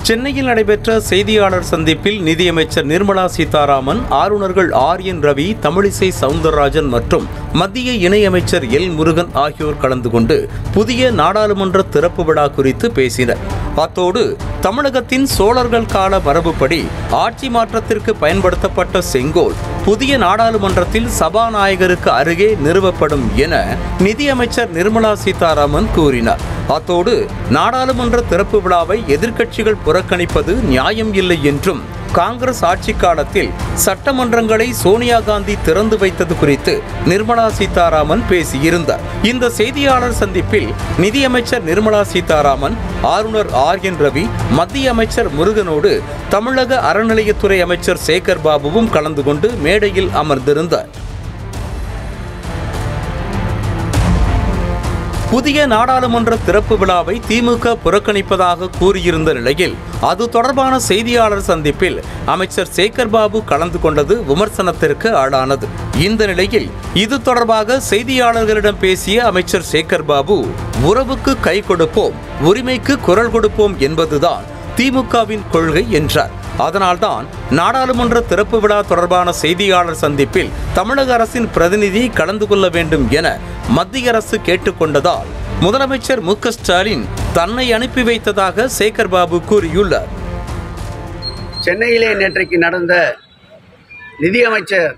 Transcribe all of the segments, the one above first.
சென்னையில் நடைபெற்ற செய்தியாளர் சந்திப்பில் நிதியமைச்சர் நிர்மலா சீதாராமன் ஆளுநர்கள் ஆர் என் ரவி தமிழிசை சவுந்தரராஜன் மற்றும் மத்திய இணையமைச்சர் எல் முருகன் ஆகியோர் கலந்து கொண்டு புதிய நாடாளுமன்ற திறப்பு விழா குறித்து பேசினர் அத்தோடு தமிழகத்தின் சோழர்கள் கால மரபுப்படி ஆட்சி மாற்றத்திற்கு பயன்படுத்தப்பட்ட செங்கோல் புதிய நாடாளுமன்றத்தில் சபாநாயகருக்கு அருகே நிறுவப்படும் என நிதியமைச்சர் நிர்மலா சீதாராமன் கூறினார் அத்தோடு நாடாளுமன்ற திறப்பு விழாவை எதிர்க்கட்சிகள் புறக்கணிப்பது நியாயம் இல்லை என்றும் காங்கிரஸ் ஆட்சி காலத்தில் சட்டமன்றங்களை சோனியா காந்தி திறந்து வைத்தது குறித்து நிர்மலா சீதாராமன் பேசியிருந்தார் இந்த செய்தியாளர் சந்திப்பில் நிதியமைச்சர் நிர்மலா சீதாராமன் ஆளுநர் ஆர் என் ரவி மத்திய அமைச்சர் முருகனோடு தமிழக அறநிலையத்துறை அமைச்சர் சேகர் பாபுவும் கலந்து கொண்டு மேடையில் அமர்ந்திருந்தார் புதிய நாடாளுமன்ற திறப்பு விழாவை திமுக புறக்கணிப்பதாக கூறியிருந்த நிலையில் அது தொடர்பான செய்தியாளர் சந்திப்பில் அமைச்சர் சேகர் பாபு கலந்து கொண்டது விமர்சனத்திற்கு ஆளானது இந்த நிலையில் இது தொடர்பாக செய்தியாளர்களிடம் பேசிய அமைச்சர் சேகர் பாபு உறவுக்கு கை கொடுப்போம் உரிமைக்கு குரல் கொடுப்போம் என்பதுதான் திமுகவின் கொள்கை என்றார் அதனால்தான் நாடாளுமன்ற திறப்பு விழா தொடர்பான செய்தியாளர் சந்திப்பில் தமிழக அரசின் பிரதிநிதி கலந்து கொள்ள வேண்டும் என மத்திய அரசு கேட்டுக்கொண்டதால் முதலமைச்சர் மு க ஸ்டாலின் தன்னை அனுப்பி வைத்ததாக சேகர் பாபு கூறியுள்ளார் சென்னையிலே நேற்றைக்கு நடந்த நிதியமைச்சர்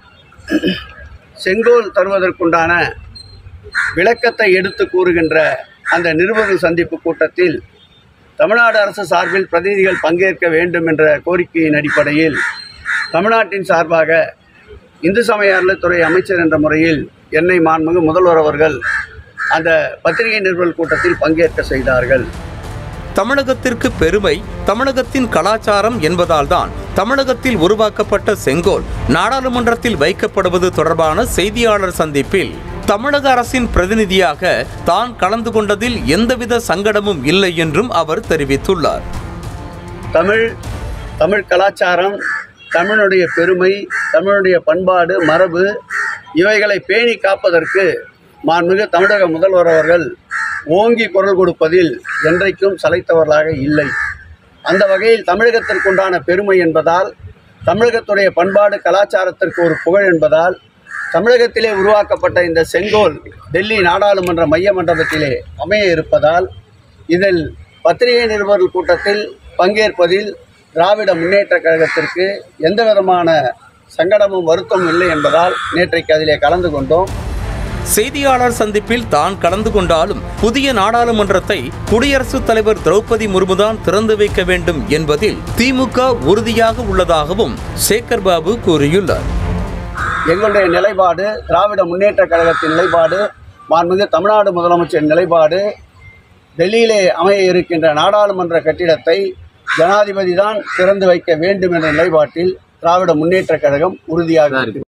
செங்கோல் தருவதற்குண்டான விளக்கத்தை எடுத்து கூறுகின்ற அந்த நிருபர்கள் சந்திப்பு கூட்டத்தில் தமிழ்நாடு அரசு சார்பில் பிரதிநிதிகள் பங்கேற்க வேண்டும் என்ற கோரிக்கையின் அடிப்படையில் தமிழ்நாட்டின் சார்பாக இந்து சமய அறநிலைத்துறை அமைச்சர் என்ற முறையில் என்னை மாண்புமிகு முதல்வர் அவர்கள் அந்த பத்திரிகை நிருபர்கள் கூட்டத்தில் பங்கேற்க செய்தார்கள் தமிழகத்திற்கு பெருமை தமிழகத்தின் கலாச்சாரம் என்பதால்தான் தமிழகத்தில் உருவாக்கப்பட்ட செங்கோல் நாடாளுமன்றத்தில் வைக்கப்படுவது தொடர்பான செய்தியாளர் சந்திப்பில் தமிழக அரசின் பிரதிநிதியாக தான் கலந்து கொண்டதில் எந்தவித சங்கடமும் இல்லை என்றும் அவர் தெரிவித்துள்ளார் தமிழ் தமிழ் கலாச்சாரம் தமிழுடைய பெருமை தமிழுடைய பண்பாடு மரபு இவைகளை பேணி காப்பதற்கு மாண்புமிகு தமிழக முதல்வர் அவர்கள் ஓங்கி குரல் கொடுப்பதில் என்றைக்கும் சளைத்தவர்களாக இல்லை அந்த வகையில் தமிழகத்திற்குண்டான பெருமை என்பதால் தமிழகத்துடைய பண்பாடு கலாச்சாரத்திற்கு ஒரு புகழ் என்பதால் தமிழகத்திலே உருவாக்கப்பட்ட இந்த செங்கோல் டெல்லி நாடாளுமன்ற மைய மண்டபத்திலே அமைய இருப்பதால் இதில் பத்திரிகை நிருபர்கள் கூட்டத்தில் பங்கேற்பதில் திராவிட முன்னேற்றக் கழகத்திற்கு எந்த விதமான சங்கடமும் வருத்தமும் இல்லை என்பதால் நேற்றைக்கு அதிலே கலந்து கொண்டோம் செய்தியாளர் சந்திப்பில் தான் கலந்து கொண்டாலும் புதிய நாடாளுமன்றத்தை குடியரசுத் தலைவர் திரௌபதி முர்முதான் திறந்து வைக்க வேண்டும் என்பதில் திமுக உறுதியாக உள்ளதாகவும் சேகர் பாபு கூறியுள்ளார் எங்களுடைய நிலைப்பாடு திராவிட முன்னேற்றக் கழகத்தின் நிலைப்பாடு மாண்புமிகு தமிழ்நாடு முதலமைச்சரின் நிலைப்பாடு டெல்லியிலே அமைய இருக்கின்ற நாடாளுமன்ற கட்டிடத்தை ஜனாதிபதி தான் திறந்து வைக்க வேண்டும் என்ற நிலைப்பாட்டில் திராவிட முன்னேற்றக் கழகம் உறுதியாக இருக்கிறது